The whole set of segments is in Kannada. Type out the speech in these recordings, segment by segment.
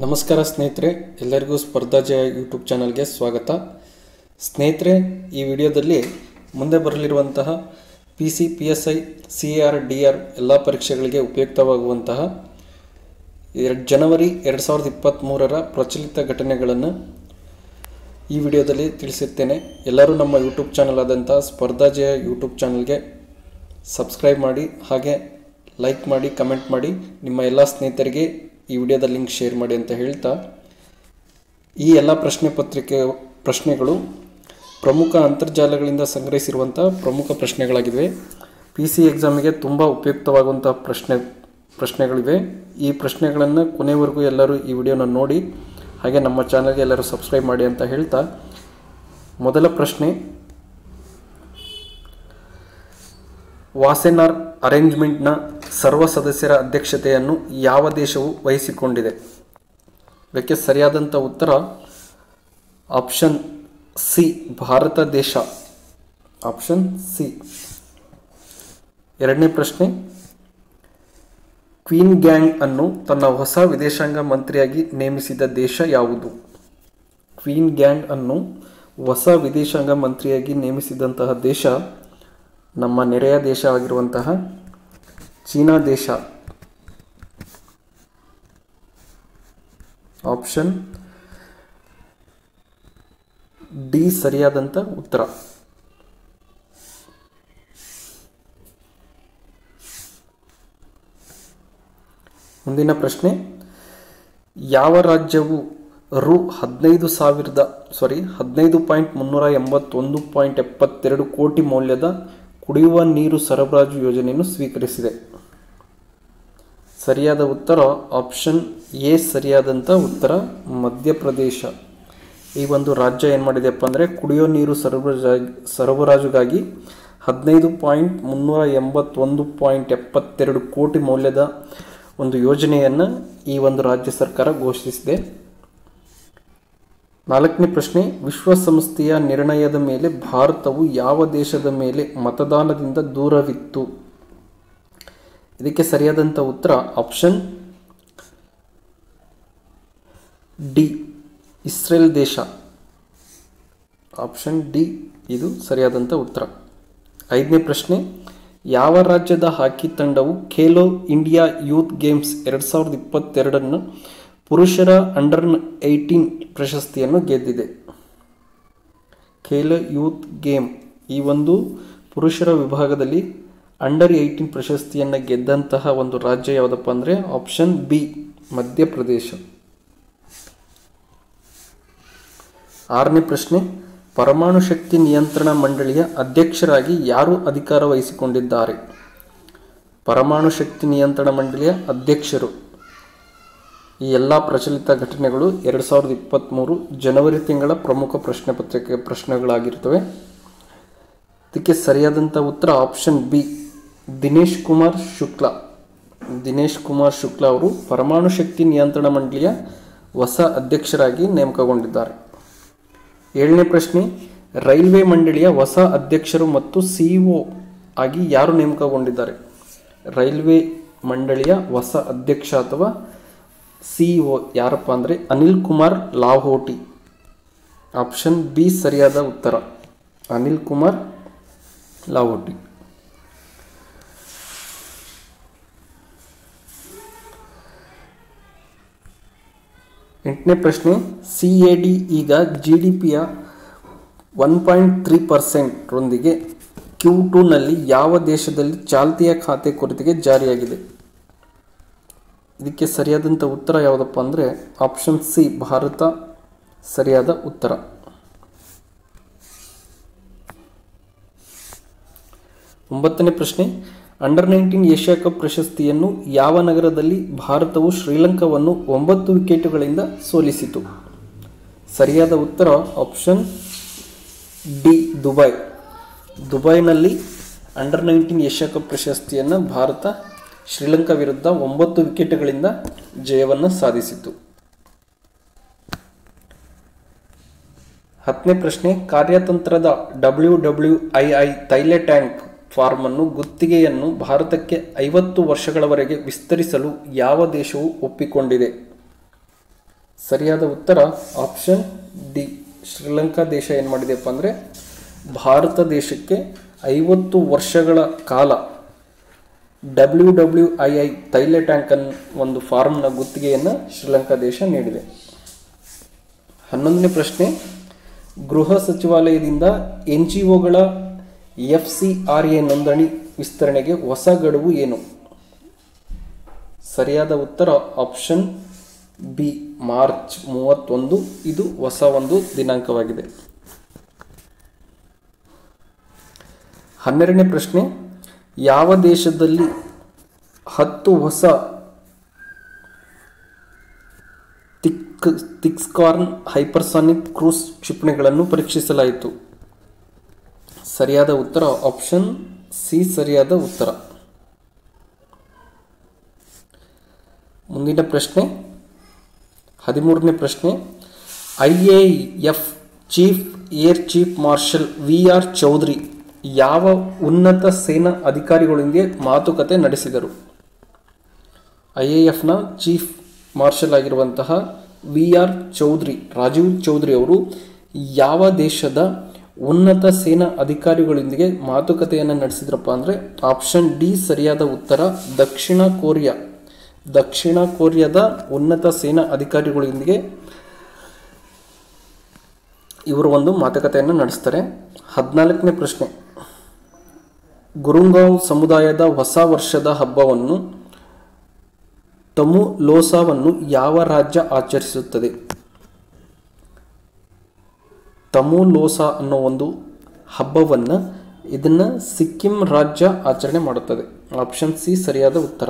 ನಮಸ್ಕಾರ ಸ್ನೇಹಿತರೆ ಎಲ್ಲರಿಗೂ ಸ್ಪರ್ಧಾಜಯ ಯೂಟ್ಯೂಬ್ ಚಾನಲ್ಗೆ ಸ್ವಾಗತ ಸ್ನೇಹಿತರೆ ಈ ವಿಡಿಯೋದಲ್ಲಿ ಮುಂದೆ ಬರಲಿರುವಂತಹ P C P S I C R D R ಎಲ್ಲ ಪರೀಕ್ಷೆಗಳಿಗೆ ಉಪಯುಕ್ತವಾಗುವಂತಹ ಎರಡು ಜನವರಿ ಎರಡು ಸಾವಿರದ ಇಪ್ಪತ್ತ್ಮೂರರ ಪ್ರಚಲಿತ ಘಟನೆಗಳನ್ನು ಈ ವಿಡಿಯೋದಲ್ಲಿ ತಿಳಿಸುತ್ತೇನೆ ಎಲ್ಲರೂ ನಮ್ಮ ಯೂಟ್ಯೂಬ್ ಚಾನಲ್ ಆದಂಥ ಸ್ಪರ್ಧಾಜಯ ಯೂಟ್ಯೂಬ್ ಚಾನಲ್ಗೆ ಸಬ್ಸ್ಕ್ರೈಬ್ ಮಾಡಿ ಹಾಗೆ ಲೈಕ್ ಮಾಡಿ ಕಮೆಂಟ್ ಮಾಡಿ ನಿಮ್ಮ ಎಲ್ಲ ಸ್ನೇಹಿತರಿಗೆ ಈ ವಿಡಿಯೋದ ಲಿಂಕ್ ಶೇರ್ ಮಾಡಿ ಅಂತ ಹೇಳ್ತಾ ಈ ಎಲ್ಲ ಪ್ರಶ್ನೆ ಪತ್ರಿಕೆ ಪ್ರಶ್ನೆಗಳು ಪ್ರಮುಖ ಅಂತರ್ಜಾಲಗಳಿಂದ ಸಂಗ್ರಹಿಸಿರುವಂಥ ಪ್ರಮುಖ ಪ್ರಶ್ನೆಗಳಾಗಿವೆ ಪಿ ಸಿ ಎಕ್ಸಾಮಿಗೆ ತುಂಬ ಉಪಯುಕ್ತವಾಗುವಂಥ ಪ್ರಶ್ನೆ ಪ್ರಶ್ನೆಗಳಿವೆ ಈ ಪ್ರಶ್ನೆಗಳನ್ನು ಕೊನೆವರೆಗೂ ಎಲ್ಲರೂ ಈ ವಿಡಿಯೋನ ನೋಡಿ ಹಾಗೆ ನಮ್ಮ ಚಾನಲ್ಗೆ ಎಲ್ಲರೂ ಸಬ್ಸ್ಕ್ರೈಬ್ ಮಾಡಿ ಅಂತ ಹೇಳ್ತಾ ಮೊದಲ ಪ್ರಶ್ನೆ ವಾಸೆನಾರ್ ಅರೇಂಜ್ಮೆಂಟ್ನ ಸರ್ವ ಸದಸ್ಯರ ಅಧ್ಯಕ್ಷತೆಯನ್ನು ಯಾವ ದೇಶವು ವಹಿಸಿಕೊಂಡಿದೆ ಇದಕ್ಕೆ ಸರಿಯಾದಂಥ ಉತ್ತರ ಆಪ್ಷನ್ ಸಿ ಭಾರತ ದೇಶ ಆಪ್ಷನ್ ಸಿ ಎರಡನೇ ಪ್ರಶ್ನೆ ಕ್ವೀನ್ ಗ್ಯಾಂಗ್ ಅನ್ನು ತನ್ನ ಹೊಸ ವಿದೇಶಾಂಗ ಮಂತ್ರಿಯಾಗಿ ನೇಮಿಸಿದ ದೇಶ ಯಾವುದು ಕ್ವೀನ್ ಗ್ಯಾಂಗ್ ಅನ್ನು ಹೊಸ ವಿದೇಶಾಂಗ ಮಂತ್ರಿಯಾಗಿ ನೇಮಿಸಿದಂತಹ ದೇಶ ನಮ್ಮ ನೆರೆಯ ದೇಶ ಆಗಿರುವಂತಹ ಚೀನಾ ದೇಶ ಆಪ್ಷನ್ ಡಿ ಸರಿಯಾದಂಥ ಉತ್ತರ ಮುಂದಿನ ಪ್ರಶ್ನೆ ಯಾವ ರಾಜ್ಯವು ರು ಹದಿನೈದು ಸಾವಿರದ ಸಾರಿ ಹದಿನೈದು ಪಾಯಿಂಟ್ ಮುನ್ನೂರ ಎಂಬತ್ತೊಂದು ಪಾಯಿಂಟ್ ಎಪ್ಪತ್ತೆರಡು ಕೋಟಿ ಮೌಲ್ಯದ ಕುಡಿಯುವ ನೀರು ಸರಬರಾಜು ಯೋಜನೆಯನ್ನು ಸ್ವೀಕರಿಸಿದೆ ಸರಿಯಾದ ಉತ್ತರ ಆಪ್ಷನ್ ಎ ಸರಿಯಾದಂಥ ಉತ್ತರ ಮಧ್ಯಪ್ರದೇಶ ಈ ಒಂದು ರಾಜ್ಯ ಏನು ಮಾಡಿದೆಪ್ಪ ಅಂದರೆ ಕುಡಿಯೋ ನೀರು ಸರಬರಾಜು ಸರಬರಾಜುಗಾಗಿ ಹದಿನೈದು ಪಾಯಿಂಟ್ ಮುನ್ನೂರ ಎಂಬತ್ತೊಂದು ಪಾಯಿಂಟ್ ಎಪ್ಪತ್ತೆರಡು ಕೋಟಿ ಮೌಲ್ಯದ ಒಂದು ಯೋಜನೆಯನ್ನು ಈ ಒಂದು ರಾಜ್ಯ ಸರ್ಕಾರ ಘೋಷಿಸಿದೆ ನಾಲ್ಕನೇ ಪ್ರಶ್ನೆ ವಿಶ್ವಸಂಸ್ಥೆಯ ನಿರ್ಣಯದ ಮೇಲೆ ಭಾರತವು ಯಾವ ದೇಶದ ಮೇಲೆ ಮತದಾನದಿಂದ ದೂರವಿತ್ತು ಇದಕ್ಕೆ ಸರಿಯಾದಂಥ ಉತ್ತರ ಆಪ್ಷನ್ ಡಿ ಇಸ್ರೇಲ್ ದೇಶ ಆಪ್ಷನ್ ಡಿ ಇದು ಸರಿಯಾದಂಥ ಉತ್ತರ ಐದನೇ ಪ್ರಶ್ನೆ ಯಾವ ರಾಜ್ಯದ ಹಾಕಿ ತಂಡವು ಖೇಲೋ ಇಂಡಿಯಾ ಯೂತ್ ಗೇಮ್ಸ್ ಎರಡು ಸಾವಿರದ ಇಪ್ಪತ್ತೆರಡನ್ನು ಪುರುಷರ ಅಂಡರ್ ಏಯ್ಟೀನ್ ಪ್ರಶಸ್ತಿಯನ್ನು ಗೆದ್ದಿದೆ ಖೇಲೋ ಯೂತ್ ಗೇಮ್ ಈ ಒಂದು ಪುರುಷರ ವಿಭಾಗದಲ್ಲಿ ಅಂಡರ್ ಏಯ್ಟೀನ್ ಪ್ರಶಸ್ತಿಯನ್ನು ಗೆದ್ದಂತಹ ಒಂದು ರಾಜ್ಯ ಯಾವುದಪ್ಪ ಅಂದರೆ ಆಪ್ಷನ್ ಬಿ ಮಧ್ಯಪ್ರದೇಶ ಆರನೇ ಪ್ರಶ್ನೆ ಪರಮಾಣು ಶಕ್ತಿ ನಿಯಂತ್ರಣ ಮಂಡಳಿಯ ಅಧ್ಯಕ್ಷರಾಗಿ ಯಾರು ಅಧಿಕಾರ ವಹಿಸಿಕೊಂಡಿದ್ದಾರೆ ಪರಮಾಣು ಶಕ್ತಿ ನಿಯಂತ್ರಣ ಮಂಡಳಿಯ ಅಧ್ಯಕ್ಷರು ಈ ಎಲ್ಲ ಪ್ರಚಲಿತ ಘಟನೆಗಳು ಎರಡು ಸಾವಿರದ ಇಪ್ಪತ್ತ್ಮೂರು ಜನವರಿ ತಿಂಗಳ ಪ್ರಮುಖ ಪ್ರಶ್ನೆ ಪತ್ರಿಕೆ ಪ್ರಶ್ನೆಗಳಾಗಿರ್ತವೆ ಇದಕ್ಕೆ ಸರಿಯಾದಂಥ ಉತ್ತರ ಆಪ್ಷನ್ ಬಿ ದಿನೇಶ್ ಕುಮಾರ್ ಶುಕ್ಲಾ ದಿನೇಶ್ ಕುಮಾರ್ ಶುಕ್ಲಾ ಅವರು ಪರಮಾಣು ಶಕ್ತಿ ನಿಯಂತ್ರಣ ಮಂಡಳಿಯ ಹೊಸ ಅಧ್ಯಕ್ಷರಾಗಿ ನೇಮಕಗೊಂಡಿದ್ದಾರೆ ಏಳನೇ ಪ್ರಶ್ನೆ ರೈಲ್ವೆ ಮಂಡಳಿಯ ಹೊಸ ಅಧ್ಯಕ್ಷರು ಮತ್ತು ಸಿಇಒ ಆಗಿ ಯಾರು ನೇಮಕಗೊಂಡಿದ್ದಾರೆ ರೈಲ್ವೆ ಮಂಡಳಿಯ ಹೊಸ ಅಧ್ಯಕ್ಷ ಅಥವಾ ಸಿಇಒ ಯಾರಪ್ಪ ಅಂದರೆ ಅನಿಲ್ ಕುಮಾರ್ ಲಾಹೋಟಿ ಆಪ್ಷನ್ ಬಿ ಸರಿಯಾದ ಉತ್ತರ ಅನಿಲ್ ಕುಮಾರ್ ಲಾಹೋಟಿ ಎಂಟನೇ ಪ್ರಶ್ನೆ ಸಿ ಎ ಡಿ ಈಗ ಜಿ ಡಿ ಪಿಯ ಒನ್ ಪಾಯಿಂಟ್ ತ್ರೀ ಪರ್ಸೆಂಟ್ರೊಂದಿಗೆ ಕ್ಯೂ ಟೂನಲ್ಲಿ ಯಾವ ದೇಶದಲ್ಲಿ ಚಾಲ್ತಿಯ ಖಾತೆ ಕೊರತೆಗೆ ಜಾರಿಯಾಗಿದೆ ಇದಕ್ಕೆ ಸರಿಯಾದಂಥ ಉತ್ತರ ಯಾವುದಪ್ಪ ಅಂದರೆ ಆಪ್ಷನ್ ಸಿ ಭಾರತ ಸರಿಯಾದ ಉತ್ತರ ಒಂಬತ್ತನೇ ಪ್ರಶ್ನೆ ಅಂಡರ್ ನೈನ್ಟೀನ್ ಏಷ್ಯಾ ಕಪ್ ಪ್ರಶಸ್ತಿಯನ್ನು ಯಾವ ನಗರದಲ್ಲಿ ಭಾರತವು ಶ್ರೀಲಂಕಾವನ್ನು ಒಂಬತ್ತು ವಿಕೆಟುಗಳಿಂದ ಸೋಲಿಸಿತು ಸರಿಯಾದ ಉತ್ತರ ಆಪ್ಷನ್ ಡಿ ದುಬೈ ದುಬೈನಲ್ಲಿ ಅಂಡರ್ ನೈನ್ಟೀನ್ ಏಷ್ಯಾ ಕಪ್ ಪ್ರಶಸ್ತಿಯನ್ನು ಭಾರತ ಶ್ರೀಲಂಕಾ ವಿರುದ್ಧ ಒಂಬತ್ತು ವಿಕೆಟ್ಗಳಿಂದ ಜಯವನ್ನು ಸಾಧಿಸಿತು ಹತ್ತನೇ ಪ್ರಶ್ನೆ ಕಾರ್ಯತಂತ್ರದ ಡಬ್ಲ್ಯೂ ಡಬ್ಲ್ಯೂ ಐ ಐ ತೈಲ ಟ್ಯಾಂಕ್ ಫಾರ್ಮನ್ನು ಗುತ್ತಿಗೆಯನ್ನು ಭಾರತಕ್ಕೆ ಐವತ್ತು ವರ್ಷಗಳವರೆಗೆ ವಿಸ್ತರಿಸಲು ಯಾವ ದೇಶವು ಒಪ್ಪಿಕೊಂಡಿದೆ ಸರಿಯಾದ ಉತ್ತರ ಆಪ್ಷನ್ ಡಿ ಶ್ರೀಲಂಕಾ ದೇಶ ಏನು ಮಾಡಿದೆಯಪ್ಪ ಅಂದರೆ ಭಾರತ ದೇಶಕ್ಕೆ ಐವತ್ತು ವರ್ಷಗಳ ಕಾಲ ಡಬ್ಲ್ಯೂ ಡಬ್ಲ್ಯೂ ಐ ಐ ತೈಲ ಟ್ಯಾಂಕನ್ ಒಂದು ಫಾರ್ಮ್ನ ಗುತ್ತಿಗೆಯನ್ನು ಶ್ರೀಲಂಕಾ ದೇಶ ನೀಡಿದೆ ಹನ್ನೊಂದನೇ ಪ್ರಶ್ನೆ ಗೃಹ ಸಚಿವಾಲಯದಿಂದ ಎನ್ ಜಿ ಒಗಳ ಎಫ್ ಸಿ ಆರ್ ಎ ನೋಂದಣಿ ವಿಸ್ತರಣೆಗೆ ಹೊಸ ಗಡುವು ಏನು ಸರಿಯಾದ ಉತ್ತರ ಆಪ್ಷನ್ ಬಿ ಮಾರ್ಚ್ ಮೂವತ್ತೊಂದು ಇದು ಹೊಸ ಒಂದು ದಿನಾಂಕವಾಗಿದೆ ಹನ್ನೆರಡನೇ ಪ್ರಶ್ನೆ ಯಾವ ದೇಶದಲ್ಲಿ ಹತ್ತು ಹೊಸ ತಿಕ್ ತಿಕ್ಸ್ಕಾರ್ನ್ ಹೈಪರ್ಸಾನಿಕ್ ಕ್ರೂಸ್ ಕ್ಷಿಪಣಿಗಳನ್ನು ಪರೀಕ್ಷಿಸಲಾಯಿತು ಸರಿಯಾದ ಉತ್ತರ ಆಪ್ಷನ್ ಸಿ ಸರಿಯಾದ ಉತ್ತರ ಮುಂದಿನ ಪ್ರಶ್ನೆ ಹದಿಮೂರನೇ ಪ್ರಶ್ನೆ I A F chief air chief marshal V R Chaudhary ಯಾವ ಉನ್ನತ ಸೇನಾ ಅಧಿಕಾರಿಗಳೊಂದಿಗೆ ಮಾತುಕತೆ ನಡೆಸಿದರು ಐ ಎ ಎಫ್ನ ಚೀಫ್ ಮಾರ್ಷಲ್ ಆಗಿರುವಂತಹ ವಿ ಆರ್ ಚೌಧರಿ ರಾಜೀವ್ ಚೌಧರಿ ಅವರು ಯಾವ ದೇಶದ ಉನ್ನತ ಸೇನಾ ಅಧಿಕಾರಿಗಳೊಂದಿಗೆ ಮಾತುಕತೆಯನ್ನು ನಡೆಸಿದ್ರಪ್ಪ ಅಂದರೆ ಆಪ್ಷನ್ ಡಿ ಸರಿಯಾದ ಉತ್ತರ ದಕ್ಷಿಣ ಕೊರಿಯಾ ದಕ್ಷಿಣ ಕೊರಿಯಾದ ಉನ್ನತ ಸೇನಾ ಅಧಿಕಾರಿಗಳೊಂದಿಗೆ ಇವರು ಒಂದು ಮಾತುಕತೆಯನ್ನು ನಡೆಸ್ತಾರೆ ಹದಿನಾಲ್ಕನೇ ಪ್ರಶ್ನೆ ಗುರುಂಗಾಂವ್ ಸಮುದಾಯದ ಹೊಸ ವರ್ಷದ ಹಬ್ಬವನ್ನು ತಮು ಲೋಸಾವನ್ನು ಯಾವ ರಾಜ್ಯ ಆಚರಿಸುತ್ತದೆ ತಮು ಲೋಸಾ ಅನ್ನೋ ಒಂದು ಹಬ್ಬವನ್ನು ಇದನ್ನು ಸಿಕ್ಕಿಂ ರಾಜ್ಯ ಆಚರಣೆ ಮಾಡುತ್ತದೆ ಆಪ್ಷನ್ ಸಿ ಸರಿಯಾದ ಉತ್ತರ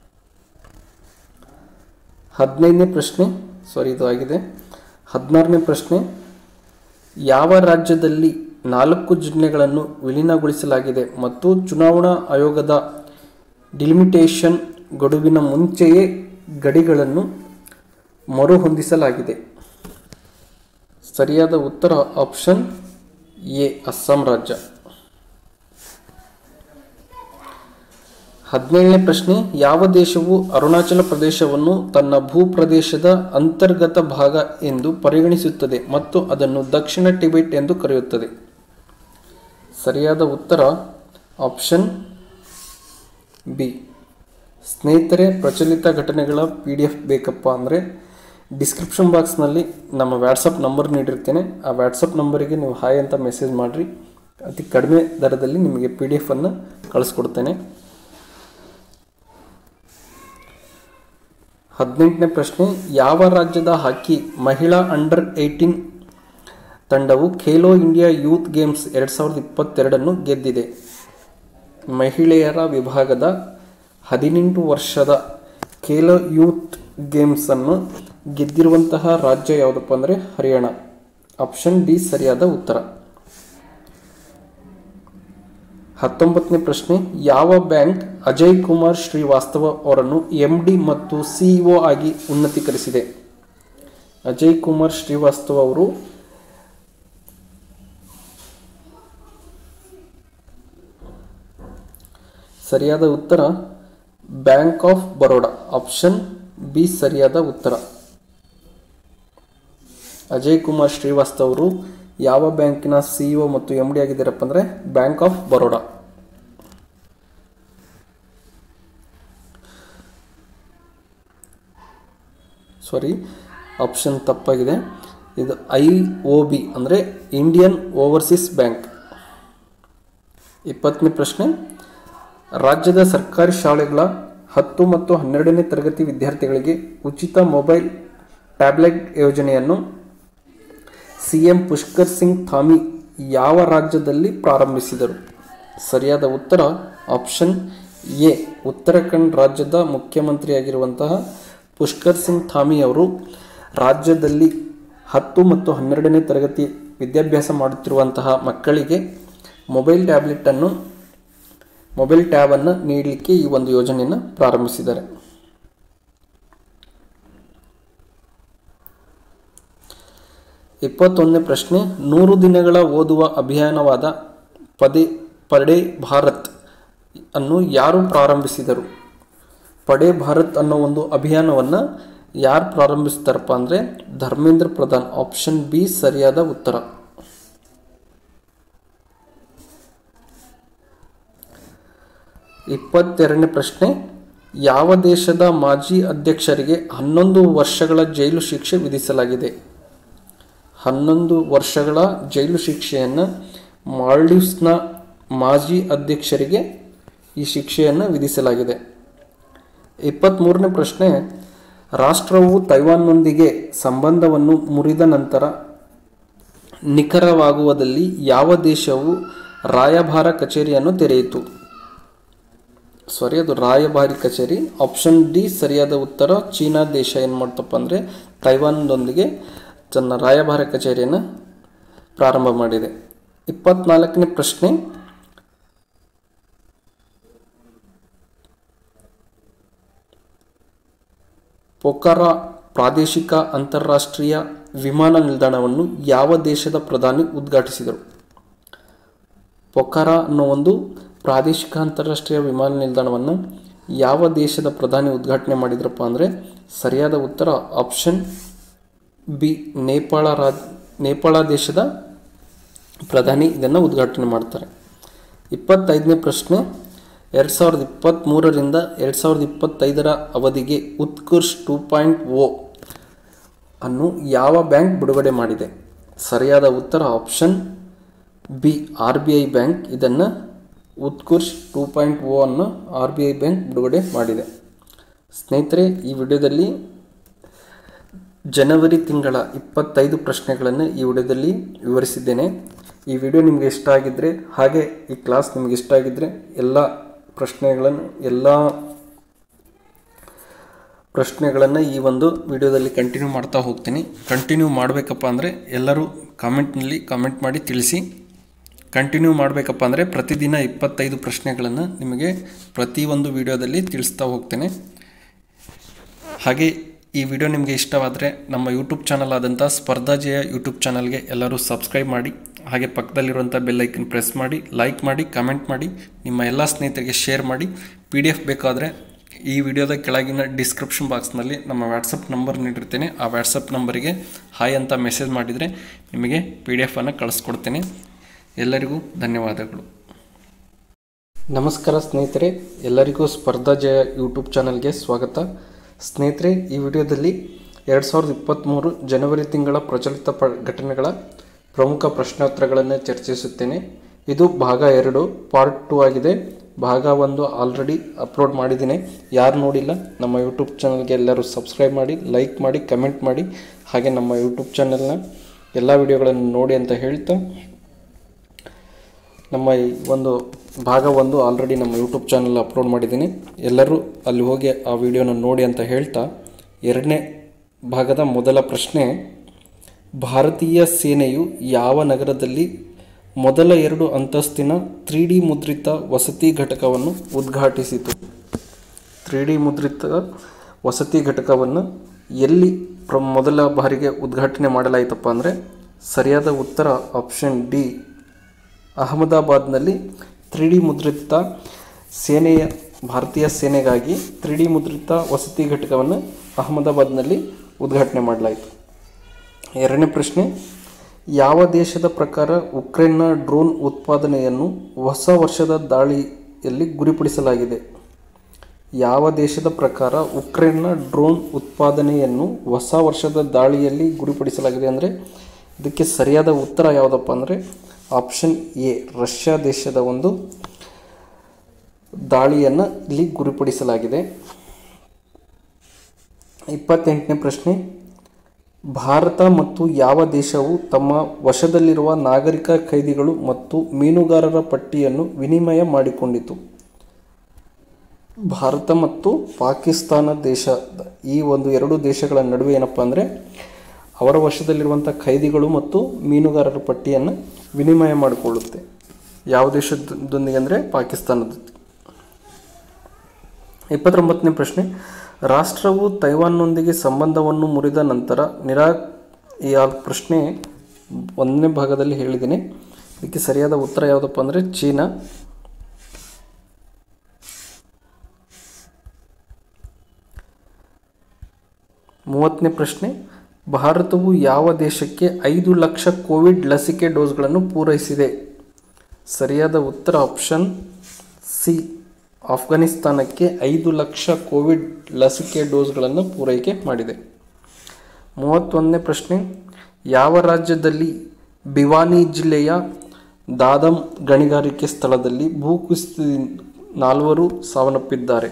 ಹದಿನೈದನೇ ಪ್ರಶ್ನೆ ಸಾರಿ ಇದು ಆಗಿದೆ ಹದಿನಾರನೇ ಪ್ರಶ್ನೆ ಯಾವ ರಾಜ್ಯದಲ್ಲಿ ನಾಲ್ಕು ಜಿಲ್ಲೆಗಳನ್ನು ವಿಲೀನಗೊಳಿಸಲಾಗಿದೆ ಮತ್ತು ಚುನಾವಣಾ ಆಯೋಗದ ಡಿಲಿಮಿಟೇಷನ್ ಗಡುವಿನ ಮುಂಚೆಯೇ ಗಡಿಗಳನ್ನು ಮರುಹೊಂದಿಸಲಾಗಿದೆ ಸರಿಯಾದ ಉತ್ತರ ಆಪ್ಷನ್ ಎ ಅಸ್ಸಾಂ ರಾಜ್ಯ ಹದಿನೇಳನೇ ಪ್ರಶ್ನೆ ಯಾವ ದೇಶವು ಅರುಣಾಚಲ ಪ್ರದೇಶವನ್ನು ತನ್ನ ಭೂಪ್ರದೇಶದ ಅಂತರ್ಗತ ಭಾಗ ಎಂದು ಪರಿಗಣಿಸುತ್ತದೆ ಮತ್ತು ಅದನ್ನು ದಕ್ಷಿಣ ಟಿಬೆಟ್ ಎಂದು ಕರೆಯುತ್ತದೆ ಸರಿಯಾದ ಉತ್ತರ ಆಪ್ಷನ್ ಬಿ ಸ್ನೇಹಿತರೆ ಪ್ರಚಲಿತ ಘಟನೆಗಳ ಪಿ ಡಿ ಎಫ್ ಬೇಕಪ್ಪ ಅಂದರೆ ಡಿಸ್ಕ್ರಿಪ್ಷನ್ ಬಾಕ್ಸ್ನಲ್ಲಿ ನಮ್ಮ ವ್ಯಾಟ್ಸಪ್ ನಂಬರ್ ನೀಡಿರ್ತೇನೆ ಆ ವ್ಯಾಟ್ಸಪ್ ನಂಬರಿಗೆ ನೀವು ಹಾಯ್ ಅಂತ ಮೆಸೇಜ್ ಮಾಡಿರಿ ಅತಿ ಕಡಿಮೆ ದರದಲ್ಲಿ ನಿಮಗೆ ಪಿ ಡಿ ಎಫನ್ನು ಕಳಿಸ್ಕೊಡ್ತೇನೆ ಹದಿನೆಂಟನೇ ಪ್ರಶ್ನೆ ಯಾವ ರಾಜ್ಯದ ಹಾಕಿ ಮಹಿಳಾ ಅಂಡರ್ ಏಯ್ಟೀನ್ ತಂಡವು ಖೇಲೋ ಇಂಡಿಯಾ ಯೂತ್ ಗೇಮ್ಸ್ ಎರಡು ಸಾವಿರದ ಇಪ್ಪತ್ತೆರಡನ್ನು ಗೆದ್ದಿದೆ ಮಹಿಳೆಯರ ವಿಭಾಗದ ಹದಿನೆಂಟು ವರ್ಷದ ಖೇಲೋ ಯೂತ್ ಗೇಮ್ಸನ್ನು ಗೆದ್ದಿರುವಂತಹ ರಾಜ್ಯ ಯಾವುದಪ್ಪ ಅಂದರೆ ಹರಿಯಾಣ ಆಪ್ಷನ್ ಡಿ ಸರಿಯಾದ ಉತ್ತರ ಹತ್ತೊಂಬತ್ತನೇ ಪ್ರಶ್ನೆ ಯಾವ ಬ್ಯಾಂಕ್ ಅಜಯ್ ಕುಮಾರ್ ಶ್ರೀವಾಸ್ತವ ಅವರನ್ನು ಎಂ ಡಿ ಮತ್ತು ಸಿಇಒ ಆಗಿ ಉನ್ನತೀಕರಿಸಿದೆ ಅಜಯ್ ಕುಮಾರ್ ಶ್ರೀವಾಸ್ತವ ಅವರು ಸರಿಯಾದ ಉತ್ತರ bank of Baroda option B ಸರಿಯಾದ ಉತ್ತರ ಅಜಯ್ ಕುಮಾರ್ ಶ್ರೀವಾಸ್ತವ್ ಅವರು ಯಾವ ಬ್ಯಾಂಕಿನ ಸಿಇಒ ಮತ್ತು ಎಂ ಡಿ ಆಗಿದ್ದಾರಪ್ಪ ಅಂದರೆ bank of Baroda sorry option ತಪ್ಪಾಗಿದೆ ಇದು ಐ ಒ ಬಿ ಅಂದರೆ ಇಂಡಿಯನ್ ಓವರ್ಸೀಸ್ ಬ್ಯಾಂಕ್ ಇಪ್ಪತ್ತನೇ ಪ್ರಶ್ನೆ ರಾಜ್ಯದ ಸರ್ಕಾರಿ ಶಾಲೆಗಳ ಹತ್ತು ಮತ್ತು ಹನ್ನೆರಡನೇ ತರಗತಿ ವಿದ್ಯಾರ್ಥಿಗಳಿಗೆ ಉಚಿತ ಮೊಬೈಲ್ ಟ್ಯಾಬ್ಲೆಟ್ ಯೋಜನೆಯನ್ನು ಸಿ ಎಂ ಪುಷ್ಕರ್ ಸಿಂಗ್ ಥಾಮಿ ಯಾವ ರಾಜ್ಯದಲ್ಲಿ ಪ್ರಾರಂಭಿಸಿದರು ಸರಿಯಾದ ಉತ್ತರ ಆಪ್ಷನ್ ಎ ಉತ್ತರಾಖಂಡ್ ರಾಜ್ಯದ ಮುಖ್ಯಮಂತ್ರಿಯಾಗಿರುವಂತಹ ಪುಷ್ಕರ್ ಸಿಂಗ್ ಥಾಮಿ ಅವರು ರಾಜ್ಯದಲ್ಲಿ ಹತ್ತು ಮತ್ತು ಹನ್ನೆರಡನೇ ತರಗತಿ ವಿದ್ಯಾಭ್ಯಾಸ ಮಾಡುತ್ತಿರುವಂತಹ ಮಕ್ಕಳಿಗೆ ಮೊಬೈಲ್ ಟ್ಯಾಬ್ಲೆಟನ್ನು ಮೊಬೈಲ್ ಟ್ಯಾಬನ್ನು ನೀಡಲಿಕ್ಕೆ ಈ ಒಂದು ಯೋಜನೆಯನ್ನು ಪ್ರಾರಂಭಿಸಿದ್ದಾರೆ ಇಪ್ಪತ್ತೊಂದನೇ ಪ್ರಶ್ನೆ ನೂರು ದಿನಗಳ ಓದುವ ಅಭಿಯಾನವಾದ ಪದೇ ಪಡೆ ಭಾರತ್ ಅನ್ನು ಯಾರು ಪ್ರಾರಂಭಿಸಿದರು ಪಡೆ ಭಾರತ್ ಅನ್ನೋ ಒಂದು ಅಭಿಯಾನವನ್ನು ಯಾರು ಪ್ರಾರಂಭಿಸ್ತಾರಪ್ಪ ಅಂದರೆ ಧರ್ಮೇಂದ್ರ ಪ್ರಧಾನ್ ಆಪ್ಷನ್ ಬಿ ಸರಿಯಾದ ಉತ್ತರ ಇಪ್ಪತ್ತೆರಡನೇ ಪ್ರಶ್ನೆ ಯಾವ ದೇಶದ ಮಾಜಿ ಅಧ್ಯಕ್ಷರಿಗೆ ಹನ್ನೊಂದು ವರ್ಷಗಳ ಜೈಲು ಶಿಕ್ಷೆ ವಿಧಿಸಲಾಗಿದೆ ಹನ್ನೊಂದು ವರ್ಷಗಳ ಜೈಲು ಶಿಕ್ಷೆಯನ್ನು ಮಾಲ್ಡೀವ್ಸ್ನ ಮಾಜಿ ಅಧ್ಯಕ್ಷರಿಗೆ ಈ ಶಿಕ್ಷೆಯನ್ನು ವಿಧಿಸಲಾಗಿದೆ ಇಪ್ಪತ್ತ್ಮೂರನೇ ಪ್ರಶ್ನೆ ರಾಷ್ಟ್ರವು ತೈವಾನ್ನೊಂದಿಗೆ ಸಂಬಂಧವನ್ನು ಮುರಿದ ನಂತರ ನಿಖರವಾಗುವುದಲ್ಲಿ ಯಾವ ದೇಶವು ರಾಯಭಾರ ಕಚೇರಿಯನ್ನು ತೆರೆಯಿತು ಸಾರಿ ಅದು ರಾಯಭಾರಿ ಕಚೇರಿ ಆಪ್ಷನ್ ಡಿ ಸರಿಯಾದ ಉತ್ತರ ಚೀನಾ ದೇಶ ಏನು ಮಾಡ್ತಪ್ಪ ಅಂದರೆ ತೈವಾನ್ದೊಂದಿಗೆ ತನ್ನ ರಾಯಭಾರ ಕಚೇರಿಯನ್ನು ಪ್ರಾರಂಭ ಮಾಡಿದೆ ಇಪ್ಪತ್ನಾಲ್ಕನೇ ಪ್ರಶ್ನೆ ಪೊಖರಾ ಪ್ರಾದೇಶಿಕ ಅಂತಾರಾಷ್ಟ್ರೀಯ ವಿಮಾನ ನಿಲ್ದಾಣವನ್ನು ಯಾವ ದೇಶದ ಪ್ರಧಾನಿ ಉದ್ಘಾಟಿಸಿದರು ಪೊಖರಾ ಅನ್ನೋ ಒಂದು ಪ್ರಾದೇಶಿಕ ಅಂತಾರಾಷ್ಟ್ರೀಯ ವಿಮಾನ ನಿಲ್ದಾಣವನ್ನು ಯಾವ ದೇಶದ ಪ್ರಧಾನಿ ಉದ್ಘಾಟನೆ ಮಾಡಿದ್ರಪ್ಪ ಅಂದರೆ ಸರಿಯಾದ ಉತ್ತರ ಆಪ್ಷನ್ ಬಿ ನೇಪಾಳ ರಾಜ್ ನೇಪಾಳ ದೇಶದ ಪ್ರಧಾನಿ ಇದನ್ನು ಉದ್ಘಾಟನೆ ಮಾಡ್ತಾರೆ ಇಪ್ಪತ್ತೈದನೇ ಪ್ರಶ್ನೆ ಎರಡು ಸಾವಿರದ ಇಪ್ಪತ್ತ್ಮೂರರಿಂದ ಎರಡು ಸಾವಿರದ ಇಪ್ಪತ್ತೈದರ ಅವಧಿಗೆ ಉತ್ಕರ್ಷ್ ಟೂ ಪಾಯಿಂಟ್ ಓ ಅನ್ನು ಯಾವ ಬ್ಯಾಂಕ್ ಬಿಡುಗಡೆ ಮಾಡಿದೆ ಸರಿಯಾದ ಉತ್ತರ option B R B I bank ಇದನ್ನು ಉತ್ಕರ್ಷ್ ಟೂ ಪಾಯಿಂಟ್ ಓ ಅನ್ನು ಆರ್ ಬಿ ಐ ಬ್ಯಾಂಕ್ ಬಿಡುಗಡೆ ಮಾಡಿದೆ ಸ್ನೇಹಿತರೆ ಈ ವಿಡಿಯೋದಲ್ಲಿ ಜನವರಿ ತಿಂಗಳ ಇಪ್ಪತ್ತೈದು ಪ್ರಶ್ನೆಗಳನ್ನು ಈ ವಿಡಿಯೋದಲ್ಲಿ ವಿವರಿಸಿದ್ದೇನೆ ಈ ವಿಡಿಯೋ ನಿಮಗೆ ಇಷ್ಟ ಆಗಿದ್ದರೆ ಹಾಗೆ ಈ ಕ್ಲಾಸ್ ನಿಮಗೆ ಇಷ್ಟ ಆಗಿದ್ದರೆ ಎಲ್ಲ ಪ್ರಶ್ನೆಗಳನ್ನು ಎಲ್ಲ ಪ್ರಶ್ನೆಗಳನ್ನು ಈ ಒಂದು ವಿಡಿಯೋದಲ್ಲಿ ಕಂಟಿನ್ಯೂ ಮಾಡ್ತಾ ಹೋಗ್ತೀನಿ ಕಂಟಿನ್ಯೂ ಮಾಡಬೇಕಪ್ಪ ಅಂದರೆ ಎಲ್ಲರೂ ಕಾಮೆಂಟ್ನಲ್ಲಿ ಕಾಮೆಂಟ್ ಮಾಡಿ ತಿಳಿಸಿ ಕಂಟಿನ್ಯೂ ಮಾಡಬೇಕಪ್ಪ ಅಂದರೆ ಪ್ರತಿದಿನ ಇಪ್ಪತ್ತೈದು ಪ್ರಶ್ನೆಗಳನ್ನು ನಿಮಗೆ ಪ್ರತಿಯೊಂದು ವಿಡಿಯೋದಲ್ಲಿ ತಿಳಿಸ್ತಾ ಹೋಗ್ತೇನೆ ಹಾಗೆ ಈ ವಿಡಿಯೋ ನಿಮಗೆ ಇಷ್ಟವಾದರೆ ನಮ್ಮ ಯೂಟ್ಯೂಬ್ ಚಾನಲ್ ಆದಂಥ ಸ್ಪರ್ಧಾಜಯ ಯೂಟ್ಯೂಬ್ ಚಾನಲ್ಗೆ ಎಲ್ಲರೂ ಸಬ್ಸ್ಕ್ರೈಬ್ ಮಾಡಿ ಹಾಗೆ ಪಕ್ಕದಲ್ಲಿರುವಂಥ ಬೆಲ್ಲೈಕನ್ ಪ್ರೆಸ್ ಮಾಡಿ ಲೈಕ್ ಮಾಡಿ ಕಮೆಂಟ್ ಮಾಡಿ ನಿಮ್ಮ ಎಲ್ಲ ಸ್ನೇಹಿತರಿಗೆ ಶೇರ್ ಮಾಡಿ ಪಿ ಡಿ ಎಫ್ ಬೇಕಾದರೆ ಈ ವಿಡಿಯೋದ ಕೆಳಗಿನ ಡಿಸ್ಕ್ರಿಪ್ಷನ್ ಬಾಕ್ಸ್ನಲ್ಲಿ ನಮ್ಮ ವಾಟ್ಸಪ್ ನಂಬರ್ ನೀಡಿರ್ತೇನೆ ಆ ವಾಟ್ಸಪ್ ನಂಬರಿಗೆ ಹಾಯ್ ಅಂತ ಮೆಸೇಜ್ ಮಾಡಿದರೆ ನಿಮಗೆ ಪಿ ಡಿ ಎಫನ್ನು ಕಳಿಸ್ಕೊಡ್ತೇನೆ ಎಲ್ಲರಿಗೂ ಧನ್ಯವಾದಗಳು ನಮಸ್ಕಾರ ಸ್ನೇಹಿತರೆ ಎಲ್ಲರಿಗೂ ಸ್ಪರ್ಧಾ ಜಯ ಯೂಟ್ಯೂಬ್ ಚಾನಲ್ಗೆ ಸ್ವಾಗತ ಸ್ನೇಹಿತರೆ ಈ ವಿಡಿಯೋದಲ್ಲಿ ಎರಡು ಸಾವಿರದ ಇಪ್ಪತ್ತ್ಮೂರು ಜನವರಿ ತಿಂಗಳ ಪ್ರಚಲಿತ ಪ ಘಟನೆಗಳ ಪ್ರಮುಖ ಪ್ರಶ್ನೋತ್ತರಗಳನ್ನು ಚರ್ಚಿಸುತ್ತೇನೆ ಇದು ಭಾಗ ಎರಡು ಪಾರ್ಟ್ ಟು ಆಗಿದೆ ಭಾಗ ಒಂದು ಆಲ್ರೆಡಿ ಅಪ್ಲೋಡ್ ಮಾಡಿದ್ದೀನಿ ಯಾರು ನೋಡಿಲ್ಲ ನಮ್ಮ ಯೂಟ್ಯೂಬ್ ಚಾನಲ್ಗೆ ಎಲ್ಲರೂ ಸಬ್ಸ್ಕ್ರೈಬ್ ಮಾಡಿ ಲೈಕ್ ಮಾಡಿ ಕಮೆಂಟ್ ಮಾಡಿ ಹಾಗೆ ನಮ್ಮ ಯೂಟ್ಯೂಬ್ ಚಾನಲ್ನ ಎಲ್ಲ ವಿಡಿಯೋಗಳನ್ನು ನೋಡಿ ಅಂತ ಹೇಳ್ತಾ ನಮ್ಮ ಈ ಒಂದು ಭಾಗ ಒಂದು ಆಲ್ರೆಡಿ ನಮ್ಮ ಯೂಟ್ಯೂಬ್ ಚಾನಲ್ ಅಪ್ಲೋಡ್ ಮಾಡಿದ್ದೀನಿ ಎಲ್ಲರೂ ಅಲ್ಲಿ ಹೋಗಿ ಆ ವಿಡಿಯೋನ ನೋಡಿ ಅಂತ ಹೇಳ್ತಾ ಎರಡನೇ ಭಾಗದ ಮೊದಲ ಪ್ರಶ್ನೆ ಭಾರತೀಯ ಸೇನೆಯು ಯಾವ ನಗರದಲ್ಲಿ ಮೊದಲ ಎರಡು ಅಂತಸ್ತಿನ ತ್ರೀ ಡಿ ಮುದ್ರಿತ ವಸತಿ ಘಟಕವನ್ನು ಉದ್ಘಾಟಿಸಿತು ತ್ರೀ ಡಿ ಮುದ್ರಿತ ವಸತಿ ಘಟಕವನ್ನು ಎಲ್ಲಿ ಪ್ರ ಮೊದಲ ಬಾರಿಗೆ ಉದ್ಘಾಟನೆ ಮಾಡಲಾಯಿತಪ್ಪ ಅಂದರೆ ಸರಿಯಾದ ಉತ್ತರ ಆಪ್ಷನ್ ಡಿ ಅಹಮದಾಬಾದ್ನಲ್ಲಿ ತ್ರೀ ಡಿ ಮುದ್ರಿತ ಸೇನೆಯ ಭಾರತೀಯ ಸೇನೆಗಾಗಿ ತ್ರೀ ಡಿ ಮುದ್ರಿತ ವಸತಿ ಘಟಕವನ್ನು ಅಹಮದಾಬಾದ್ನಲ್ಲಿ ಉದ್ಘಾಟನೆ ಮಾಡಲಾಯಿತು ಎರಡನೇ ಪ್ರಶ್ನೆ ಯಾವ ದೇಶದ ಪ್ರಕಾರ ಉಕ್ರೇನ್ನ ಡ್ರೋನ್ ಉತ್ಪಾದನೆಯನ್ನು ಹೊಸ ವರ್ಷದ ದಾಳಿಯಲ್ಲಿ ಗುರಿಪಡಿಸಲಾಗಿದೆ ಯಾವ ದೇಶದ ಪ್ರಕಾರ ಉಕ್ರೇನ್ನ ಡ್ರೋನ್ ಉತ್ಪಾದನೆಯನ್ನು ಹೊಸ ವರ್ಷದ ದಾಳಿಯಲ್ಲಿ ಗುರಿಪಡಿಸಲಾಗಿದೆ ಅಂದರೆ ಇದಕ್ಕೆ ಸರಿಯಾದ ಉತ್ತರ ಯಾವುದಪ್ಪ ಅಂದರೆ ಆಪ್ಷನ್ ಎ ರಷ್ಯಾ ದೇಶದ ಒಂದು ದಾಳಿಯನ್ನು ಇಲ್ಲಿ ಗುರಿಪಡಿಸಲಾಗಿದೆ ಇಪ್ಪತ್ತೆಂಟನೇ ಪ್ರಶ್ನೆ ಭಾರತ ಮತ್ತು ಯಾವ ದೇಶವು ತಮ್ಮ ವಶದಲ್ಲಿರುವ ನಾಗರಿಕ ಖೈದಿಗಳು ಮತ್ತು ಮೀನುಗಾರರ ಪಟ್ಟಿಯನ್ನು ವಿನಿಮಯ ಮಾಡಿಕೊಂಡಿತು ಭಾರತ ಮತ್ತು ಪಾಕಿಸ್ತಾನ ದೇಶ ಈ ಒಂದು ಎರಡು ದೇಶಗಳ ನಡುವೆ ಏನಪ್ಪ ಅಂದರೆ ಅವರ ವಶದಲ್ಲಿರುವಂಥ ಖೈದಿಗಳು ಮತ್ತು ಮೀನುಗಾರರ ಪಟ್ಟಿಯನ್ನು ವಿನಿಮಯ ಮಾಡಿಕೊಳ್ಳುತ್ತೆ ಯಾವ ದೇಶದೊಂದಿಗೆ ಅಂದರೆ ಪಾಕಿಸ್ತಾನದ ಇಪ್ಪತ್ತೊಂಬತ್ತನೇ ಪ್ರಶ್ನೆ ರಾಷ್ಟ್ರವು ತೈವಾನ್ನೊಂದಿಗೆ ಸಂಬಂಧವನ್ನು ಮುರಿದ ನಂತರ ನಿರಾ ಈ ಆ ಪ್ರಶ್ನೆ ಒಂದನೇ ಭಾಗದಲ್ಲಿ ಹೇಳಿದ್ದೀನಿ ಇದಕ್ಕೆ ಸರಿಯಾದ ಉತ್ತರ ಯಾವುದಪ್ಪ ಅಂದರೆ ಚೀನಾ ಮೂವತ್ತನೇ ಪ್ರಶ್ನೆ ಭಾರತವು ಯಾವ ದೇಶಕ್ಕೆ ಐದು ಲಕ್ಷ ಕೋವಿಡ್ ಲಸಿಕೆ ಡೋಸ್ಗಳನ್ನು ಪೂರೈಸಿದೆ ಸರಿಯಾದ ಉತ್ತರ ಆಪ್ಷನ್ ಸಿ ಆಫ್ಘಾನಿಸ್ತಾನಕ್ಕೆ ಐದು ಲಕ್ಷ ಕೋವಿಡ್ ಲಸಿಕೆ ಡೋಸ್ಗಳನ್ನು ಪೂರೈಕೆ ಮಾಡಿದೆ ಮೂವತ್ತೊಂದನೇ ಪ್ರಶ್ನೆ ಯಾವ ರಾಜ್ಯದಲ್ಲಿ ಭಿವಾನಿ ಜಿಲ್ಲೆಯ ದಾದಮ್ ಗಣಿಗಾರಿಕೆ ಸ್ಥಳದಲ್ಲಿ ಭೂಕುಸಿತದಿಂದ ನಾಲ್ವರು ಸಾವನ್ನಪ್ಪಿದ್ದಾರೆ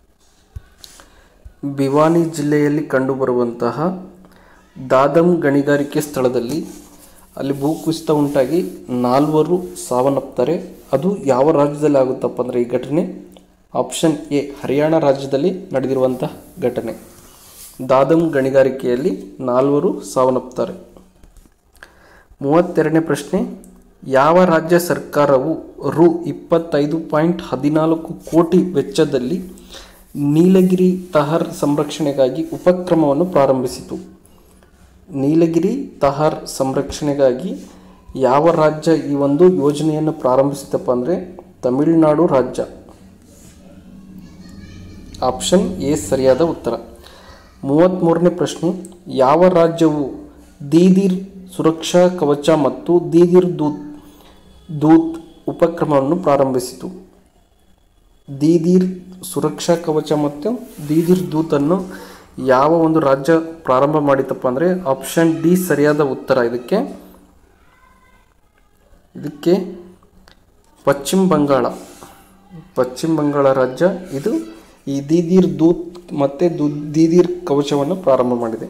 ಭಿವಾನಿ ಜಿಲ್ಲೆಯಲ್ಲಿ ಕಂಡುಬರುವಂತಹ ದಾದಮ್ ಗಣಿಗಾರಿಕೆ ಸ್ಥಳದಲ್ಲಿ ಅಲ್ಲಿ ಭೂಕುಸಿತ ಉಂಟಾಗಿ ನಾಲ್ವರು ಸಾವನ್ನಪ್ತಾರೆ ಅದು ಯಾವ ರಾಜ್ಯದಲ್ಲಿ ಆಗುತ್ತಪ್ಪ ಅಂದರೆ ಈ ಘಟನೆ ಆಪ್ಷನ್ ಎ ಹರಿಯಾಣ ರಾಜ್ಯದಲ್ಲಿ ನಡೆದಿರುವಂತಹ ಘಟನೆ ದಾದಮ್ ಗಣಿಗಾರಿಕೆಯಲ್ಲಿ ನಾಲ್ವರು ಸಾವನ್ನಪ್ತಾರೆ ಮೂವತ್ತೆರಡನೇ ಪ್ರಶ್ನೆ ಯಾವ ರಾಜ್ಯ ಸರ್ಕಾರವು ರು ಇಪ್ಪತ್ತೈದು ಪಾಯಿಂಟ್ ಹದಿನಾಲ್ಕು ಕೋಟಿ ವೆಚ್ಚದಲ್ಲಿ ನೀಲಗಿರಿ ತಹರ್ ಸಂರಕ್ಷಣೆಗಾಗಿ ಉಪಕ್ರಮವನ್ನು ಪ್ರಾರಂಭಿಸಿತು ನೀಲಗಿರಿ ತಹರ್ ಸಂರಕ್ಷಣೆಗಾಗಿ ಯಾವ ರಾಜ್ಯ ಈ ಒಂದು ಯೋಜನೆಯನ್ನು ಪ್ರಾರಂಭಿಸಿತಪ್ಪ ಅಂದರೆ ತಮಿಳುನಾಡು ರಾಜ್ಯ ಆಪ್ಷನ್ ಎ ಸರಿಯಾದ ಉತ್ತರ ಮೂವತ್ತ್ಮೂರನೇ ಪ್ರಶ್ನೆ ಯಾವ ರಾಜ್ಯವು ದೀದಿರ್ ಸುರಕ್ಷಾ ಕವಚ ಮತ್ತು ದೀದಿರ್ ದೂತ್ ದೂತ್ ಉಪಕ್ರಮವನ್ನು ಪ್ರಾರಂಭಿಸಿತು ದೀದಿರ್ ಸುರಕ್ಷಾ ಕವಚ ಮತ್ತು ದೀದಿರ್ ದೂತನ್ನು ಯಾವ ಒಂದು ರಾಜ್ಯ ಪ್ರಾರಂಭ ಮಾಡಿತಪ್ಪ ಅಂದರೆ ಆಪ್ಷನ್ ಡಿ ಸರಿಯಾದ ಉತ್ತರ ಇದಕ್ಕೆ ಇದಕ್ಕೆ ಪಶ್ಚಿಮ ಬಂಗಾಳ ಪಶ್ಚಿಮ ಬಂಗಾಳ ರಾಜ್ಯ ಇದು ಈ ದೀದಿರ್ ದೂತ್ ಮತ್ತು ದು ದೀದಿರ್ ಕವಚವನ್ನು ಪ್ರಾರಂಭ ಮಾಡಿದೆ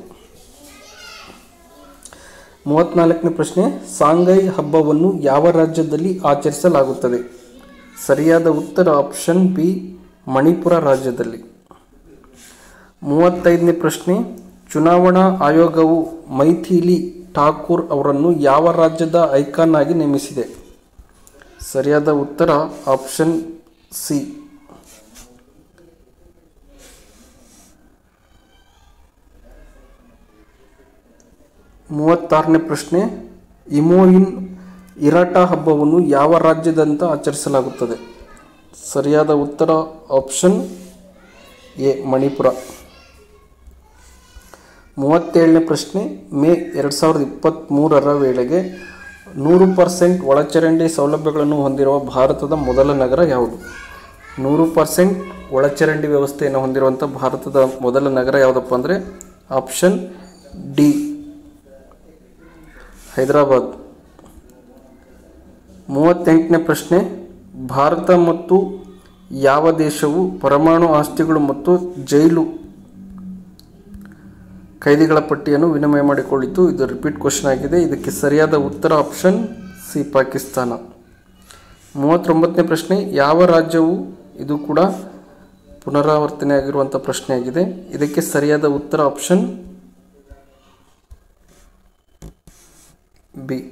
ಮೂವತ್ನಾಲ್ಕನೇ ಪ್ರಶ್ನೆ ಸಾಂಗೈ ಹಬ್ಬವನ್ನು ಯಾವ ರಾಜ್ಯದಲ್ಲಿ ಆಚರಿಸಲಾಗುತ್ತದೆ ಸರಿಯಾದ ಉತ್ತರ ಆಪ್ಷನ್ ಬಿ ಮಣಿಪುರ ರಾಜ್ಯದಲ್ಲಿ ಮೂವತ್ತೈದನೇ ಪ್ರಶ್ನೆ ಚುನಾವಣಾ ಆಯೋಗವು ಮೈಥಿಲಿ ಠಾಕೂರ್ ಅವರನ್ನು ಯಾವ ರಾಜ್ಯದ ಐಕಾನ್ ಆಗಿ ನೇಮಿಸಿದೆ ಸರಿಯಾದ ಉತ್ತರ ಆಪ್ಷನ್ ಸಿ ಮೂವತ್ತಾರನೇ ಪ್ರಶ್ನೆ ಇಮೋಯಿನ್ ಇರಾಟಾ ಹಬ್ಬವನ್ನು ಯಾವ ರಾಜ್ಯದಂತ ಆಚರಿಸಲಾಗುತ್ತದೆ ಸರಿಯಾದ ಉತ್ತರ ಆಪ್ಷನ್ ಎ ಮಣಿಪುರ ಮೂವತ್ತೇಳನೇ ಪ್ರಶ್ನೆ ಮೇ ಎರಡು ಸಾವಿರದ ಇಪ್ಪತ್ತ್ಮೂರರ ವೇಳೆಗೆ ನೂರು ಪರ್ಸೆಂಟ್ ಒಳಚರಂಡಿ ಸೌಲಭ್ಯಗಳನ್ನು ಹೊಂದಿರುವ ಭಾರತದ ಮೊದಲ ನಗರ ಯಾವುದು ನೂರು ಪರ್ಸೆಂಟ್ ಒಳಚರಂಡಿ ವ್ಯವಸ್ಥೆಯನ್ನು ಹೊಂದಿರುವಂಥ ಭಾರತದ ಮೊದಲ ನಗರ ಯಾವುದಪ್ಪ ಅಂದರೆ ಆಪ್ಷನ್ ಡಿ ಹೈದರಾಬಾದ್ ಮೂವತ್ತೆಂಟನೇ ಪ್ರಶ್ನೆ ಭಾರತ ಮತ್ತು ಯಾವ ದೇಶವು ಪರಮಾಣು ಆಸ್ತಿಗಳು ಮತ್ತು ಜೈಲು ಕೈದಿಗಳ ಪಟ್ಟಿಯನ್ನು ವಿನಿಮಯ ಮಾಡಿಕೊಳ್ಳಿತು ಇದು ರಿಪೀಟ್ ಕ್ವಶನ್ ಆಗಿದೆ ಇದಕ್ಕೆ ಸರಿಯಾದ ಉತ್ತರ ಆಪ್ಷನ್ ಸಿ ಪಾಕಿಸ್ತಾನ ಮೂವತ್ತೊಂಬತ್ತನೇ ಪ್ರಶ್ನೆ ಯಾವ ರಾಜ್ಯವು ಇದು ಕೂಡ ಪುನರಾವರ್ತನೆ ಆಗಿರುವಂಥ ಪ್ರಶ್ನೆಯಾಗಿದೆ ಇದಕ್ಕೆ ಸರಿಯಾದ ಉತ್ತರ ಆಪ್ಷನ್ ಬಿ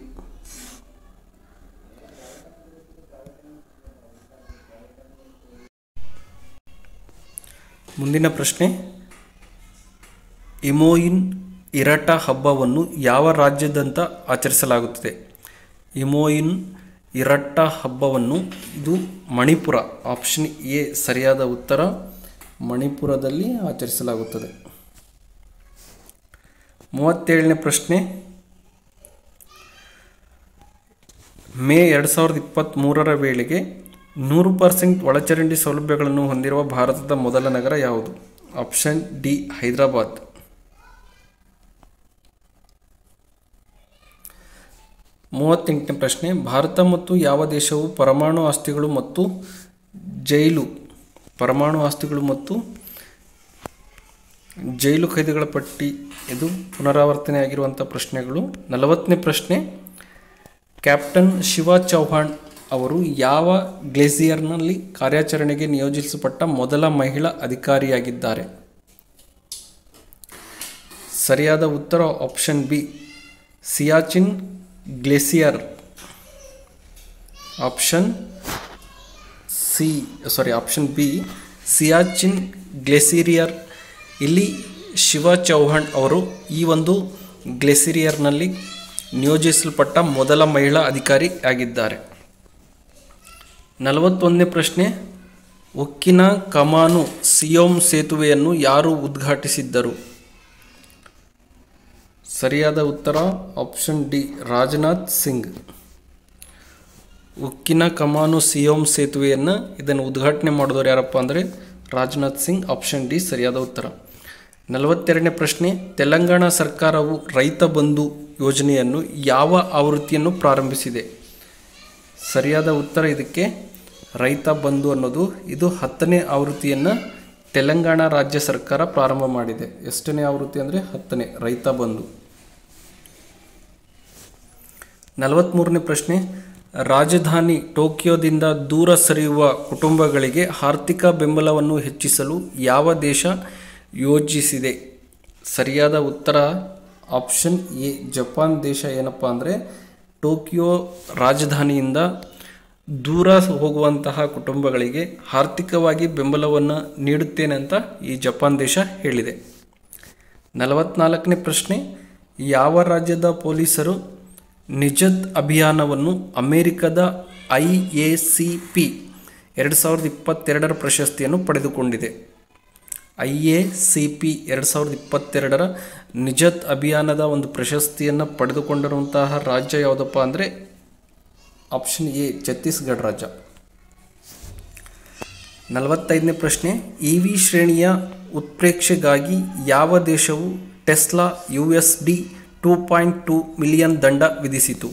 ಮುಂದಿನ ಪ್ರಶ್ನೆ ಇಮೋಯಿನ್ ಇರಟ ಹಬ್ಬವನ್ನು ಯಾವ ರಾಜ್ಯದಂತ ಆಚರಿಸಲಾಗುತ್ತದೆ ಇಮೋಯಿನ್ ಇರಟ್ಟ ಹಬ್ಬವನ್ನು ಇದು ಮಣಿಪುರ ಆಪ್ಷನ್ ಎ ಸರಿಯಾದ ಉತ್ತರ ಮಣಿಪುರದಲ್ಲಿ ಆಚರಿಸಲಾಗುತ್ತದೆ ಮೂವತ್ತೇಳನೇ ಪ್ರಶ್ನೆ ಮೇ ಎರಡು ಸಾವಿರದ ಇಪ್ಪತ್ತ್ಮೂರರ ವೇಳೆಗೆ ನೂರು ಪರ್ಸೆಂಟ್ ಒಳಚರಂಡಿ ಸೌಲಭ್ಯಗಳನ್ನು ಹೊಂದಿರುವ ಭಾರತದ ಮೊದಲ ನಗರ ಯಾವುದು ಆಪ್ಷನ್ ಡಿ ಹೈದರಾಬಾದ್ ಮೂವತ್ತೆಂಟನೇ ಪ್ರಶ್ನೆ ಭಾರತ ಮತ್ತು ಯಾವ ದೇಶವು ಪರಮಾಣು ಆಸ್ತಿಗಳು ಮತ್ತು ಜೈಲು ಪರಮಾಣು ಆಸ್ತಿಗಳು ಮತ್ತು ಜೈಲು ಖೈದಿಗಳ ಪಟ್ಟಿ ಇದು ಪುನರಾವರ್ತನೆ ಆಗಿರುವಂಥ ಪ್ರಶ್ನೆಗಳು ನಲವತ್ತನೇ ಪ್ರಶ್ನೆ ಕ್ಯಾಪ್ಟನ್ ಶಿವ ಚೌಹಾಣ್ ಅವರು ಯಾವ ಗ್ಲೇಸಿಯರ್ನಲ್ಲಿ ಕಾರ್ಯಾಚರಣೆಗೆ ನಿಯೋಜಿಸಲ್ಪಟ್ಟ ಮೊದಲ ಮಹಿಳಾ ಅಧಿಕಾರಿಯಾಗಿದ್ದಾರೆ ಸರಿಯಾದ ಉತ್ತರ option B Siachen glacier option C sorry option B Siachen glacier ಇಲ್ಲಿ ಶಿವ ಚೌಹಾಣ್ ಅವರು ಈ ಒಂದು ಗ್ಲೇಸಿರಿಯರ್ನಲ್ಲಿ ನಿಯೋಜಿಸಲ್ಪಟ್ಟ ಮೊದಲ ಮಹಿಳಾ ಅಧಿಕಾರಿ ಆಗಿದ್ದಾರೆ ನಲವತ್ತೊಂದನೇ ಪ್ರಶ್ನೆ ಉಕ್ಕಿನ ಕಮಾನು ಸಿಯೋಮ್ ಸೇತುವೆಯನ್ನು ಯಾರು ಉದ್ಘಾಟಿಸಿದ್ದರು ಸರಿಯಾದ ಉತ್ತರ ಆಪ್ಷನ್ ಡಿ ರಾಜನಾಥ್ ಸಿಂಗ್ ಉಕ್ಕಿನ ಕಮಾನು ಸಿಯೋಮ್ ಸೇತುವೆಯನ್ನು ಇದನ್ನು ಉದ್ಘಾಟನೆ ಮಾಡಿದವರು ಯಾರಪ್ಪ ಅಂದರೆ ರಾಜನಾಥ್ ಸಿಂಗ್ ಆಪ್ಷನ್ ಡಿ ಸರಿಯಾದ ಉತ್ತರ ನಲವತ್ತೆರಡನೇ ಪ್ರಶ್ನೆ ತೆಲಂಗಾಣ ಸರ್ಕಾರವು ರೈತ ಬಂಧು ಯೋಜನೆಯನ್ನು ಯಾವ ಆವೃತ್ತಿಯನ್ನು ಪ್ರಾರಂಭಿಸಿದೆ ಸರಿಯಾದ ಉತ್ತರ ಇದಕ್ಕೆ ರೈತ ಬಂಧು ಅನ್ನೋದು ಇದು ಹತ್ತನೇ ಆವೃತ್ತಿಯನ್ನು ತೆಲಂಗಾಣ ರಾಜ್ಯ ಸರ್ಕಾರ ಪ್ರಾರಂಭ ಮಾಡಿದೆ ಎಷ್ಟನೇ ಆವೃತ್ತಿ ಅಂದರೆ ಹತ್ತನೇ ರೈತ ಬಂಧು ನಲವತ್ತ್ಮೂರನೇ ಪ್ರಶ್ನೆ ರಾಜಧಾನಿ ಟೋಕಿಯೋದಿಂದ ದೂರ ಸರಿಯುವ ಕುಟುಂಬಗಳಿಗೆ ಆರ್ಥಿಕ ಬೆಂಬಲವನ್ನು ಹೆಚ್ಚಿಸಲು ಯಾವ ದೇಶ ಯೋಜಿಸಿದೆ ಸರಿಯಾದ ಉತ್ತರ ಆಪ್ಷನ್ ಎ ಜಪಾನ್ ದೇಶ ಏನಪ್ಪ ಅಂದರೆ ಟೋಕಿಯೋ ರಾಜಧಾನಿಯಿಂದ ದೂರ ಹೋಗುವಂತಹ ಕುಟುಂಬಗಳಿಗೆ ಆರ್ಥಿಕವಾಗಿ ಬೆಂಬಲವನ್ನು ನೀಡುತ್ತೇನೆ ಅಂತ ಈ ಜಪಾನ್ ದೇಶ ಹೇಳಿದೆ ನಲವತ್ನಾಲ್ಕನೇ ಪ್ರಶ್ನೆ ಯಾವ ರಾಜ್ಯದ ಪೊಲೀಸರು ನಿಜತ್ ಅಭಿಯಾನವನ್ನು ಅಮೆರಿಕದ ಐ ಎ ಸಿ ಪಿ ಎರಡು ಸಾವಿರದ ಇಪ್ಪತ್ತೆರಡರ ಪ್ರಶಸ್ತಿಯನ್ನು ಪಡೆದುಕೊಂಡಿದೆ ಐ ಎ ಸಿ ಪಿ ಎರಡು ಸಾವಿರದ ಇಪ್ಪತ್ತೆರಡರ ನಿಜತ್ ಅಭಿಯಾನದ ಒಂದು ಪ್ರಶಸ್ತಿಯನ್ನು ಪಡೆದುಕೊಂಡಿರುವಂತಹ ರಾಜ್ಯ ಯಾವುದಪ್ಪ ಅಂದರೆ ಆಪ್ಷನ್ ಎ ಛತ್ತೀಸ್ಗಢ ರಾಜ್ಯ ನಲವತ್ತೈದನೇ ಪ್ರಶ್ನೆ ಇ ವಿ ಶ್ರೇಣಿಯ ಉತ್ಪ್ರೇಕ್ಷೆಗಾಗಿ ಯಾವ ದೇಶವು Tesla U S D two point two million ದಂಡ ವಿಧಿಸಿತು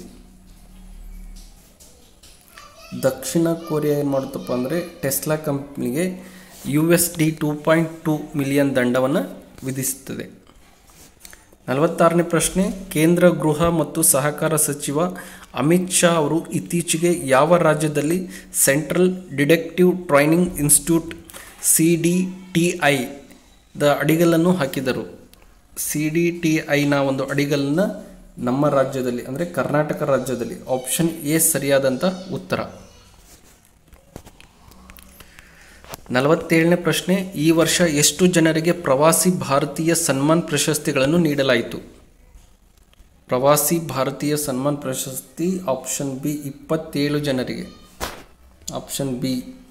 ದಕ್ಷಿಣ ಕೊರಿಯಾ ಏನು ಮಾಡುತ್ತಪ್ಪ ಅಂದರೆ ಟೆಸ್ಲಾ ಕಂಪ್ನಿಗೆ U S D two point two million ದಂಡವನ್ನು ವಿಧಿಸುತ್ತದೆ ನಲವತ್ತಾರನೇ ಪ್ರಶ್ನೆ ಕೇಂದ್ರ ಗೃಹ ಮತ್ತು ಸಹಕಾರ ಸಚಿವ ಅಮಿತ್ ಶಾ ಅವರು ಇತ್ತೀಚೆಗೆ ಯಾವ ರಾಜ್ಯದಲ್ಲಿ central detective training institute C D T I ದ ಅಡಿಗಲನ್ನು ಹಾಕಿದರು ಸಿ ಡಿ ಟಿ ಐನ ಒಂದು ಅಡಿಗಲನ್ನು ನಮ್ಮ ರಾಜ್ಯದಲ್ಲಿ ಅಂದರೆ ಕರ್ನಾಟಕ ರಾಜ್ಯದಲ್ಲಿ ಆಪ್ಷನ್ ಎ ಸರಿಯಾದಂಥ ಉತ್ತರ ನಲವತ್ತೇಳನೇ ಪ್ರಶ್ನೆ ಈ ವರ್ಷ ಎಷ್ಟು ಜನರಿಗೆ ಪ್ರವಾಸಿ ಭಾರತೀಯ ಸನ್ಮಾನ್ ಪ್ರಶಸ್ತಿಗಳನ್ನು ನೀಡಲಾಯಿತು ಪ್ರವಾಸಿ ಭಾರತೀಯ ಸನ್ಮಾನ್ ಪ್ರಶಸ್ತಿ ಆಪ್ಷನ್ ಬಿ ಇಪ್ಪತ್ತೇಳು ಜನರಿಗೆ ಆಪ್ಷನ್ ಬಿ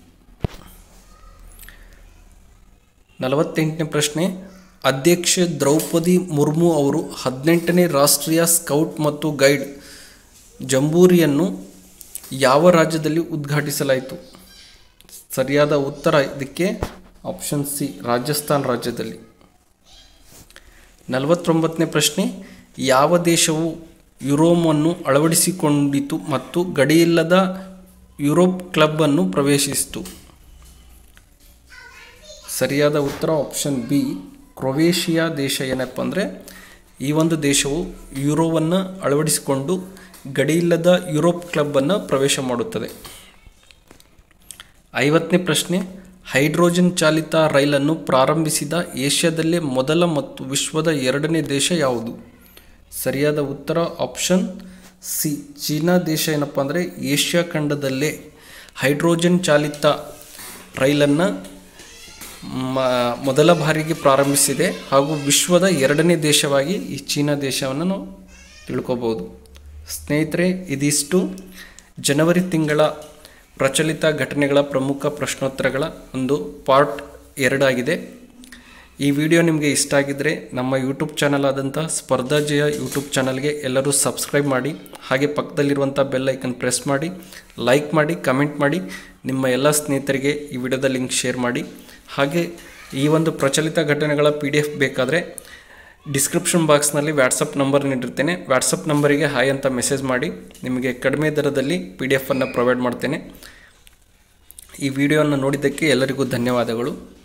ನಲವತ್ತೆಂಟನೇ ಪ್ರಶ್ನೆ ಅಧ್ಯಕ್ಷೆ ದ್ರೌಪದಿ ಮುರ್ಮು ಅವರು ಹದಿನೆಂಟನೇ ರಾಷ್ಟ್ರೀಯ ಸ್ಕೌಟ್ ಮತ್ತು ಗೈಡ್ ಜಂಬೂರಿಯನ್ನು ಯಾವ ರಾಜ್ಯದಲ್ಲಿ ಉದ್ಘಾಟಿಸಲಾಯಿತು ಸರಿಯಾದ ಉತ್ತರ ಇದಕ್ಕೆ ಆಪ್ಷನ್ ಸಿ ರಾಜಸ್ಥಾನ್ ರಾಜ್ಯದಲ್ಲಿ ನಲವತ್ತೊಂಬತ್ತನೇ ಪ್ರಶ್ನೆ ಯಾವ ದೇಶವು ಯುರೋಮನ್ನು ಅಳವಡಿಸಿಕೊಂಡಿತು ಮತ್ತು ಗಡಿಯಿಲ್ಲದ ಯುರೋಪ್ ಕ್ಲಬ್ ಅನ್ನು ಪ್ರವೇಶಿಸಿತು ಸರಿಯಾದ ಉತ್ತರ ಆಪ್ಷನ್ ಬಿ ಕ್ರೊವೇಷಿಯಾ ದೇಶ ಏನಪ್ಪ ಅಂದರೆ ಈ ಒಂದು ದೇಶವು ಯುರೋವನ್ನು ಅಳವಡಿಸಿಕೊಂಡು ಗಡಿಯಿಲ್ಲದ ಯುರೋಪ್ ಕ್ಲಬ್ಬನ್ನು ಪ್ರವೇಶ ಮಾಡುತ್ತದೆ ಐವತ್ತನೇ ಪ್ರಶ್ನೆ ಹೈಡ್ರೋಜನ್ ಚಾಲಿತ ರೈಲನ್ನು ಪ್ರಾರಂಭಿಸಿದ ಏಷ್ಯಾದಲ್ಲೇ ಮೊದಲ ಮತ್ತು ವಿಶ್ವದ ಎರಡನೇ ದೇಶ ಯಾವುದು ಸರಿಯಾದ ಉತ್ತರ ಆಪ್ಷನ್ ಸಿ ಚೀನಾ ದೇಶ ಏನಪ್ಪ ಅಂದರೆ ಏಷ್ಯಾ ಖಂಡದಲ್ಲೇ ಹೈಡ್ರೋಜನ್ ಚಾಲಿತ ರೈಲನ್ನು ಮ- ಮೊದಲ ಬಾರಿಗೆ ಪ್ರಾರಂಭಿಸಿದೆ ಹಾಗೂ ವಿಶ್ವದ ಎರಡನೇ ದೇಶವಾಗಿ ಈ ಚೀನಾ ದೇಶವನ್ನು ನಾವು ತಿಳ್ಕೊಬೋದು ಸ್ನೇಹಿತರೆ ಇದಿಷ್ಟು ಜನವರಿ ತಿಂಗಳ ಪ್ರಚಲಿತ ಘಟನೆಗಳ ಪ್ರಮುಖ ಪ್ರಶ್ನೋತ್ತರಗಳ ಒಂದು ಪಾರ್ಟ್ ಎರಡಾಗಿದೆ ಈ ವಿಡಿಯೋ ನಿಮಗೆ ಇಷ್ಟ ಆಗಿದ್ದರೆ ನಮ್ಮ ಯೂಟ್ಯೂಬ್ ಚಾನಲ್ ಆದಂಥ ಸ್ಪರ್ಧಾ ಜಯ ಯೂಟ್ಯೂಬ್ ಚಾನಲ್ಗೆ ಎಲ್ಲರೂ ಸಬ್ಸ್ಕ್ರೈಬ್ ಮಾಡಿ ಹಾಗೆ ಪಕ್ಕದಲ್ಲಿರುವಂಥ ಬೆಲ್ ಐಕನ್ ಪ್ರೆಸ್ ಮಾಡಿ ಲೈಕ್ ಮಾಡಿ ಕಮೆಂಟ್ ಮಾಡಿ ನಿಮ್ಮ ಎಲ್ಲ ಸ್ನೇಹಿತರಿಗೆ ಈ ವಿಡಿಯೋದ ಲಿಂಕ್ ಶೇರ್ ಮಾಡಿ ಹಾಗೆ ಈ ಒಂದು ಪ್ರಚಲಿತ ಘಟನೆಗಳ ಪಿ ಡಿ ಎಫ್ ಬೇಕಾದರೆ ಡಿಸ್ಕ್ರಿಪ್ಷನ್ ಬಾಕ್ಸ್ನಲ್ಲಿ ವ್ಯಾಟ್ಸಪ್ ನಂಬರ್ ನೀಡಿರ್ತೇನೆ ವ್ಯಾಟ್ಸಪ್ ನಂಬರಿಗೆ ಹಾಯ್ ಅಂತ ಮೆಸೇಜ್ ಮಾಡಿ ನಿಮಗೆ ಕಡಿಮೆ ದರದಲ್ಲಿ ಪಿ ಡಿ ಎಫನ್ನು ಪ್ರೊವೈಡ್ ಮಾಡ್ತೇನೆ ಈ ವಿಡಿಯೋವನ್ನು ನೋಡಿದ್ದಕ್ಕೆ ಎಲ್ಲರಿಗೂ ಧನ್ಯವಾದಗಳು